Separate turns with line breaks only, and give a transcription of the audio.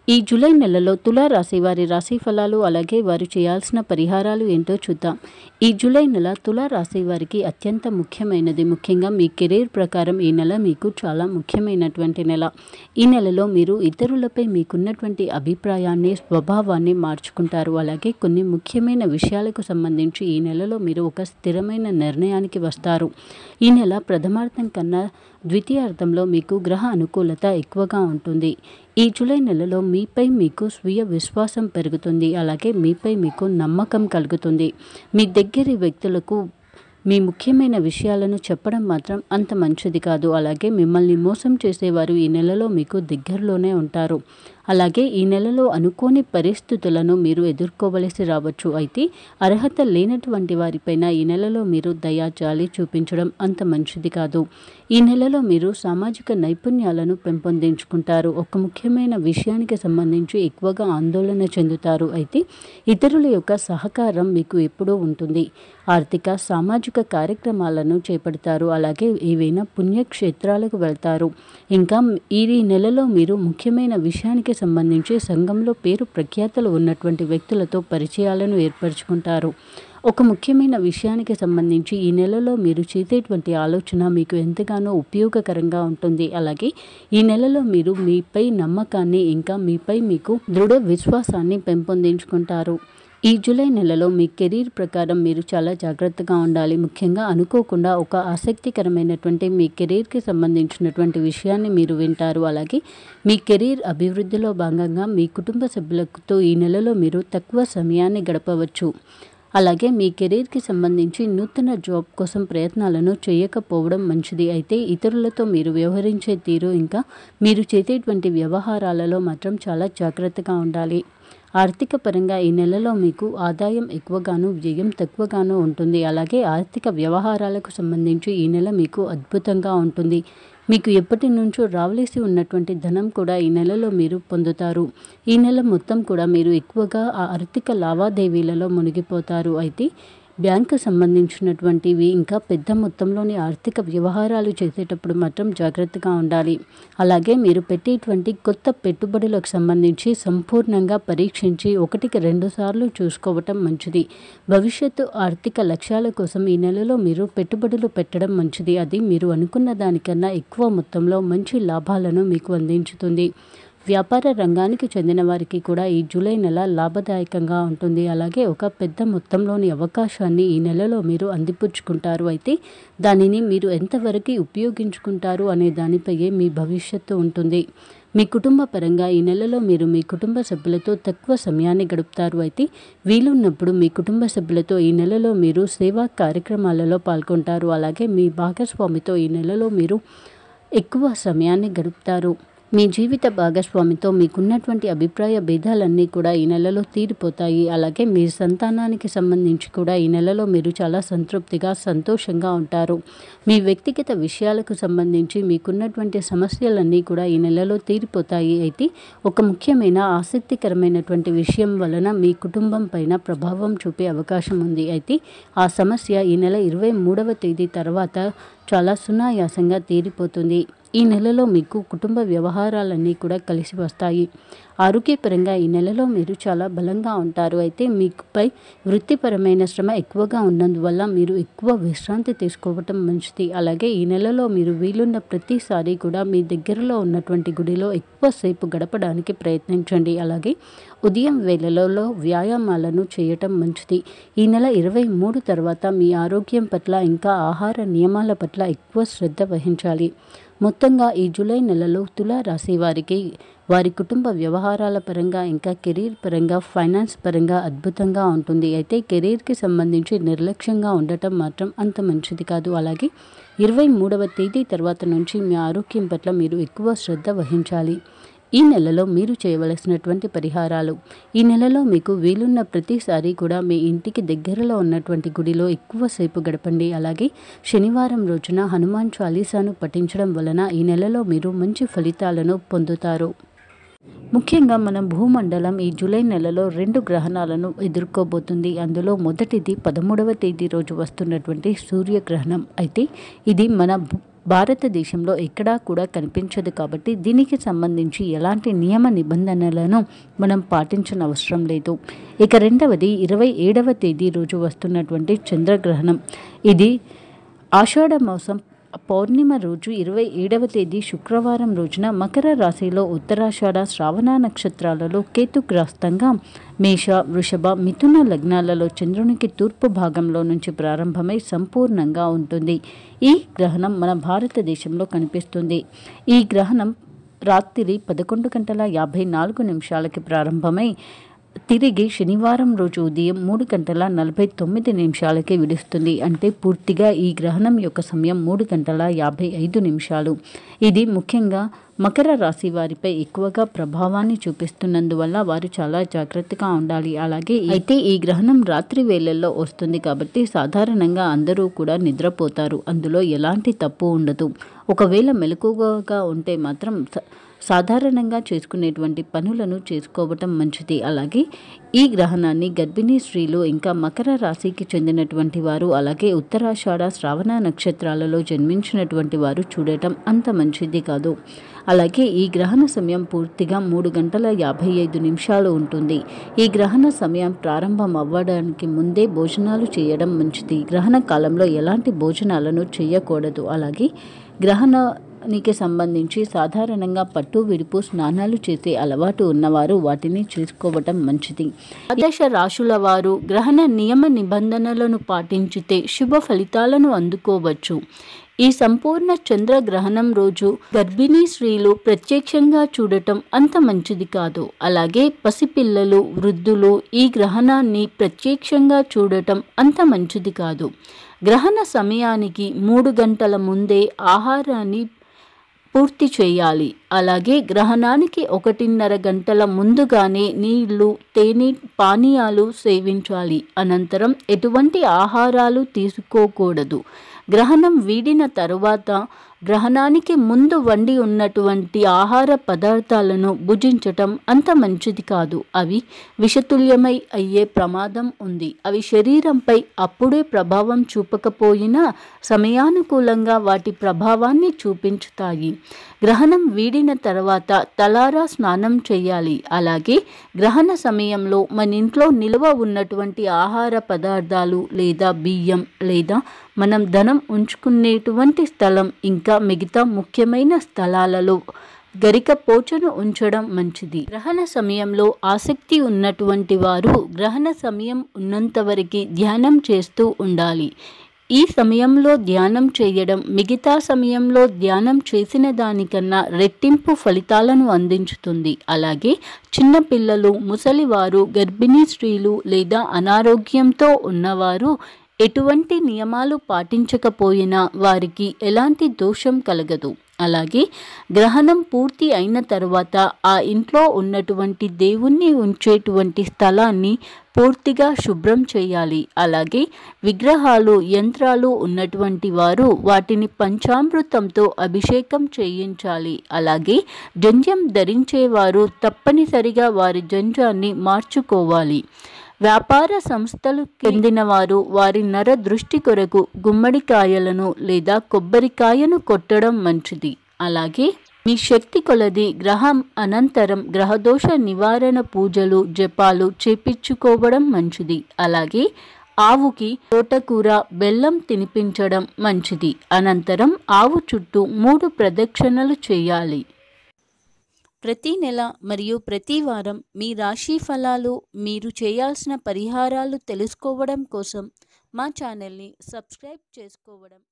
ఈ జూలై నెలలో తులా రాశి వారి రాశి ఫలాలు అలాగే వారు చేయాల్సిన పరిహారాలు ఏంటో చూద్దాం ఈ జూలై నెల తులా రాశి వారికి అత్యంత ముఖ్యమైనది ముఖ్యంగా మీ కెరీర్ ప్రకారం ఈ నెల మీకు చాలా ముఖ్యమైనటువంటి నెల ఈ నెలలో మీరు ఇతరులపై మీకున్నటువంటి అభిప్రాయాన్ని స్వభావాన్ని మార్చుకుంటారు అలాగే కొన్ని ముఖ్యమైన విషయాలకు సంబంధించి ఈ నెలలో మీరు ఒక స్థిరమైన నిర్ణయానికి వస్తారు ఈ నెల ప్రథమార్థం కన్నా ద్వితీయార్థంలో మీకు గ్రహ అనుకూలత ఎక్కువగా ఉంటుంది ఈ జూలై నెలలో మీపై మీకు స్వీయ విశ్వాసం పెరుగుతుంది అలాగే మీపై మీకు నమ్మకం కలుగుతుంది మీ దగ్గరి వ్యక్తులకు మీ ముఖ్యమైన విషయాలను చెప్పడం మాత్రం అంత మంచిది కాదు అలాగే మిమ్మల్ని మోసం చేసేవారు ఈ నెలలో మీకు దగ్గరలోనే ఉంటారు అలాగే ఈ నెలలో అనుకోని పరిస్థితులను మీరు ఎదుర్కోవలసి రావచ్చు అయితే అర్హత లేనటువంటి వారిపైన ఈ నెలలో మీరు దయా జాలి చూపించడం అంత మంచిది కాదు ఈ నెలలో మీరు సామాజిక నైపుణ్యాలను పెంపొందించుకుంటారు ఒక ముఖ్యమైన విషయానికి సంబంధించి ఎక్కువగా ఆందోళన చెందుతారు అయితే ఇతరుల యొక్క సహకారం మీకు ఎప్పుడూ ఉంటుంది ఆర్థిక సామాజిక కార్యక్రమాలను చేపడతారు అలాగే ఏవైనా పుణ్యక్షేత్రాలకు వెళ్తారు ఇంకా ఈ నెలలో మీరు ముఖ్యమైన విషయానికి సంబంధించి సంఘంలో పేరు ప్రఖ్యాతలు ఉన్నటువంటి వ్యక్తులతో పరిచయాలను ఏర్పరచుకుంటారు ఒక ముఖ్యమైన విషయానికి సంబంధించి ఈ నెలలో మీరు చేసేటువంటి ఆలోచన మీకు ఎంతగానో ఉపయోగకరంగా ఉంటుంది అలాగే ఈ నెలలో మీరు మీపై నమ్మకాన్ని ఇంకా మీపై మీకు దృఢ విశ్వాసాన్ని పెంపొందించుకుంటారు ఈ జూలై నెలలో మీ కెరీర్ ప్రకారం మీరు చాలా జాగ్రత్తగా ఉండాలి ముఖ్యంగా అనుకోకుండా ఒక ఆసక్తికరమైనటువంటి మీ కెరీర్కి సంబంధించినటువంటి విషయాన్ని మీరు వింటారు అలాగే మీ కెరీర్ అభివృద్ధిలో భాగంగా మీ కుటుంబ సభ్యులతో ఈ నెలలో మీరు తక్కువ సమయాన్ని గడపవచ్చు అలాగే మీ కెరీర్కి సంబంధించి నూతన జాబ్ కోసం ప్రయత్నాలను చేయకపోవడం మంచిది అయితే ఇతరులతో మీరు వ్యవహరించే తీరు ఇంకా మీరు చేసేటువంటి వ్యవహారాలలో మాత్రం చాలా జాగ్రత్తగా ఉండాలి ఆర్థిక పరంగా ఈ నెలలో మీకు ఆదాయం ఎక్కువగాను వ్యయం తక్కువగాను ఉంటుంది అలాగే ఆర్థిక వ్యవహారాలకు సంబంధించి ఈ నెల మీకు అద్భుతంగా ఉంటుంది మీకు ఎప్పటి నుంచో రావలసి ఉన్నటువంటి ధనం కూడా ఈ నెలలో మీరు పొందుతారు ఈ నెల మొత్తం కూడా మీరు ఎక్కువగా ఆ ఆర్థిక లావాదేవీలలో మునిగిపోతారు అయితే బ్యాంకు సంబంధించినటువంటివి ఇంకా పెద్ద మొత్తంలోని ఆర్థిక వ్యవహారాలు చేసేటప్పుడు మాత్రం జాగ్రత్తగా ఉండాలి అలాగే మీరు పెట్టేటువంటి కొత్త పెట్టుబడులకు సంబంధించి సంపూర్ణంగా పరీక్షించి ఒకటికి రెండు సార్లు చూసుకోవటం మంచిది భవిష్యత్తు ఆర్థిక లక్ష్యాల కోసం ఈ నెలలో మీరు పెట్టుబడులు పెట్టడం మంచిది అది మీరు అనుకున్న దానికన్నా ఎక్కువ మొత్తంలో మంచి లాభాలను మీకు అందించుతుంది వ్యాపార రంగానికి చెందిన వారికి కూడా ఈ జూలై నెల లాభదాయకంగా ఉంటుంది అలాగే ఒక పెద్ద మొత్తంలోని అవకాశాన్ని ఈ నెలలో మీరు అందిపుచ్చుకుంటారు అయితే దానిని మీరు ఎంతవరకు ఉపయోగించుకుంటారు అనే దానిపైయే మీ భవిష్యత్తు ఉంటుంది మీ కుటుంబ పరంగా ఈ నెలలో మీరు మీ కుటుంబ సభ్యులతో తక్కువ సమయాన్ని గడుపుతారు అయితే వీలున్నప్పుడు మీ కుటుంబ సభ్యులతో ఈ నెలలో మీరు సేవా కార్యక్రమాలలో పాల్గొంటారు అలాగే మీ భాగస్వామితో ఈ నెలలో మీరు ఎక్కువ సమయాన్ని గడుపుతారు మీ జీవిత భాగస్వామితో మీకున్నటువంటి అభిప్రాయ భేదాలన్నీ కూడా ఈ నెలలో తీరిపోతాయి అలాగే మీ సంతానానికి సంబంధించి కూడా ఈ నెలలో మీరు చాలా సంతృప్తిగా సంతోషంగా ఉంటారు మీ వ్యక్తిగత విషయాలకు సంబంధించి మీకున్నటువంటి సమస్యలన్నీ కూడా ఈ నెలలో తీరిపోతాయి అయితే ఒక ముఖ్యమైన ఆసక్తికరమైనటువంటి విషయం వలన మీ కుటుంబం పైన ప్రభావం చూపే అవకాశం ఉంది అయితే ఆ సమస్య ఈ నెల ఇరవై మూడవ తేదీ తర్వాత చాలా సునాయాసంగా తీరిపోతుంది ఈ నెలలో మీకు కుటుంబ వ్యవహారాలన్నీ కూడా కలిసి వస్తాయి ఆరోగ్యపరంగా ఈ నెలలో మీరు చాలా బలంగా ఉంటారు అయితే మీపై వృత్తిపరమైన శ్రమ ఎక్కువగా ఉన్నందువల్ల మీరు ఎక్కువ విశ్రాంతి తీసుకోవటం మంచిది అలాగే ఈ నెలలో మీరు వీలున్న ప్రతిసారి కూడా మీ దగ్గరలో ఉన్నటువంటి గుడిలో ఎక్కువసేపు గడపడానికి ప్రయత్నించండి అలాగే ఉదయం వేళలలో వ్యాయామాలను చేయటం మంచిది ఈ నెల ఇరవై మూడు తర్వాత మీ ఆరోగ్యం పట్ల ఇంకా ఆహార నియమాల పట్ల ఎక్కువ శ్రద్ధ వహించాలి మొత్తంగా ఈ జూలై నెలలో తులా రాశి వారికి వారి కుటుంబ వ్యవహారాల పరంగా ఇంకా కెరీర్ పరంగా ఫైనాన్స్ పరంగా అద్భుతంగా ఉంటుంది అయితే కెరీర్కి సంబంధించి నిర్లక్ష్యంగా ఉండటం మాత్రం అంత మంచిది కాదు అలాగే ఇరవై మూడవ తేదీ తర్వాత నుంచి మీ ఆరోగ్యం పట్ల మీరు ఎక్కువ శ్రద్ధ వహించాలి ఈ నెలలో మీరు చేయవలసినటువంటి పరిహారాలు ఈ నెలలో మీకు వీలున్న ప్రతిసారి కూడా మీ ఇంటికి దగ్గరలో ఉన్నటువంటి గుడిలో ఎక్కువసేపు గడపండి అలాగే శనివారం రోజున హనుమాన్ చాలీసాను పఠించడం వలన ఈ నెలలో మీరు మంచి ఫలితాలను పొందుతారు ముఖ్యంగా మన భూమండలం ఈ జూలై నెలలో రెండు గ్రహణాలను ఎదుర్కోబోతుంది అందులో మొదటిది పదమూడవ తేదీ రోజు వస్తున్నటువంటి సూర్యగ్రహణం అయితే ఇది మన భూ- భారతదేశంలో ఎక్కడా కూడా కనిపించదు కాబట్టి దీనికి సంబంధించి ఎలాంటి నియమ నిబంధనలను మనం పాటించిన అవసరం లేదు ఇక రెండవది ఇరవై ఏడవ తేదీ రోజు వస్తున్నటువంటి చంద్రగ్రహణం ఇది ఆషాఢ మాసం పౌర్ణిమ రోజు ఇరవై ఏడవ తేదీ శుక్రవారం రోజున మకర రాశిలో ఉత్తరాషాఢ శ్రావణ నక్షత్రాలలో కేతుగ్రస్తంగా మేష వృషభ మిథున లగ్నాలలో చంద్రునికి తూర్పు భాగంలో నుంచి ప్రారంభమై సంపూర్ణంగా ఉంటుంది ఈ గ్రహణం మన భారతదేశంలో కనిపిస్తుంది ఈ గ్రహణం రాత్రి పదకొండు గంటల యాభై నాలుగు నిమిషాలకి ప్రారంభమై తిరిగి శనివారం రోజు ఉదయం మూడు గంటల నలభై తొమ్మిది నిమిషాలకే విడుస్తుంది అంటే పూర్తిగా ఈ గ్రహణం యొక్క సమయం మూడు గంటల యాభై ఐదు నిమిషాలు ఇది ముఖ్యంగా మకర రాశి వారిపై ఎక్కువగా ప్రభావాన్ని చూపిస్తున్నందువల్ల వారు చాలా జాగ్రత్తగా ఉండాలి అలాగే అయితే ఈ గ్రహణం రాత్రి వేళల్లో వస్తుంది కాబట్టి సాధారణంగా అందరూ కూడా నిద్రపోతారు అందులో ఎలాంటి తప్పు ఉండదు ఒకవేళ మెలకువగా ఉంటే మాత్రం స- సాధారణంగా చేసుకునేటువంటి పనులను చేసుకోవటం మంచిది అలాగే ఈ గ్రహణాన్ని గర్భిణీ స్త్రీలు ఇంకా మకర రాశికి చెందినటువంటి వారు అలాగే ఉత్తరాషాఢ శ్రావణ నక్షత్రాలలో జన్మించినటువంటి వారు చూడటం అంత మంచిది కాదు అలాగే ఈ గ్రహణ సమయం పూర్తిగా మూడు గంటల యాభై ఐదు నిమిషాలు ఉంటుంది ఈ గ్రహణ సమయం ప్రారంభం అవ్వడానికి ముందే భోజనాలు చేయడం మంచిది గ్రహణ కాలంలో ఎలాంటి భోజనాలను చేయకూడదు అలాగే గ్రహణానికి సంబంధించి సాధారణంగా పట్టు విడుపు స్నానాలు చేసే అలవాటు ఉన్నవారు వాటిని చేసుకోవటం మంచిది ద్వాదశ రాశుల వారు గ్రహణ నియమ నిబంధనలను పాటించితే శుభ ఫలితాలను అందుకోవచ్చు ఈ సంపూర్ణ చంద్రగ్రహణం రోజు గర్భిణీ స్త్రీలు ప్రత్యక్షంగా చూడటం అంత మంచిది కాదు అలాగే పసిపిల్లలు వృద్ధులు ఈ గ్రహణాన్ని ప్రత్యక్షంగా చూడటం అంత మంచిది కాదు గ్రహణ సమయానికి మూడు గంటల ముందే ఆహారాన్ని పూర్తి చేయాలి అలాగే గ్రహణానికి ఒకటిన్నర గంటల ముందుగానే నీళ్లు తేనె పానీయాలు సేవించాలి అనంతరం ఎటువంటి ఆహారాలు తీసుకోకూడదు గ్రహణం వీడిన తరువాత గ్రహణానికి ముందు వండి ఉన్నటువంటి ఆహార పదార్థాలను భుజించటం అంత మంచిది కాదు అవి విషతుల్యమై అయ్యే ప్రమాదం ఉంది అవి శరీరంపై అప్పుడే ప్రభావం చూపకపోయినా సమయానుకూలంగా వాటి ప్రభావాన్ని చూపించుతాయి గ్రహణం వీడిన తర్వాత తలారా స్నానం చేయాలి అలాగే గ్రహణ సమయంలో మన ఇంట్లో నిల్వ ఉన్నటువంటి ఆహార పదార్థాలు లేదా బియ్యం లేదా మనం ధనం ఉంచుకునేటువంటి స్థలం ఇంకా మిగతా ముఖ్యమైన స్థలాలలో గరిక పోచను ఉంచడం మంచిది గ్రహణ సమయంలో ఆసక్తి ఉన్నటువంటి వారు గ్రహణ సమయం ఉన్నంత వరకు ధ్యానం చేస్తూ ఉండాలి ఈ సమయంలో ధ్యానం చేయడం మిగతా సమయంలో ధ్యానం చేసిన దానికన్నా రెట్టింపు ఫలితాలను అందించుతుంది అలాగే చిన్నపిల్లలు ముసలివారు గర్భిణీ స్త్రీలు లేదా అనారోగ్యంతో ఉన్నవారు ఎటువంటి నియమాలు పాటించకపోయినా వారికి ఎలాంటి దోషం కలగదు అలాగే గ్రహణం పూర్తి అయిన తర్వాత ఆ ఇంట్లో ఉన్నటువంటి దేవుణ్ణి ఉంచేటువంటి స్థలాన్ని పూర్తిగా శుభ్రం చేయాలి అలాగే విగ్రహాలు యంత్రాలు ఉన్నటువంటి వారు వాటిని పంచామృతంతో అభిషేకం చేయించాలి అలాగే జంజం ధరించేవారు తప్పనిసరిగా వారి జంజాన్ని మార్చుకోవాలి వ్యాపార సంస్థలు చెందిన వారు వారి నర దృష్టి కొరకు గుమ్మడికాయలను లేదా కొబ్బరికాయను కొట్టడం మంచిది అలాగే మీ శక్తి కొలది గ్రహం అనంతరం గ్రహదోష నివారణ పూజలు జపాలు చేపించుకోవడం మంచిది అలాగే ఆవుకి తోటకూర బెల్లం తినిపించడం మంచిది అనంతరం ఆవు చుట్టూ మూడు ప్రదక్షిణలు చేయాలి ప్రతి నెల మరియు ప్రతి వారం మీ రాశి ఫలాలు మీరు చేయాల్సిన పరిహారాలు తెలుసుకోవడం కోసం మా ఛానల్ని సబ్స్క్రైబ్ చేసుకోవడం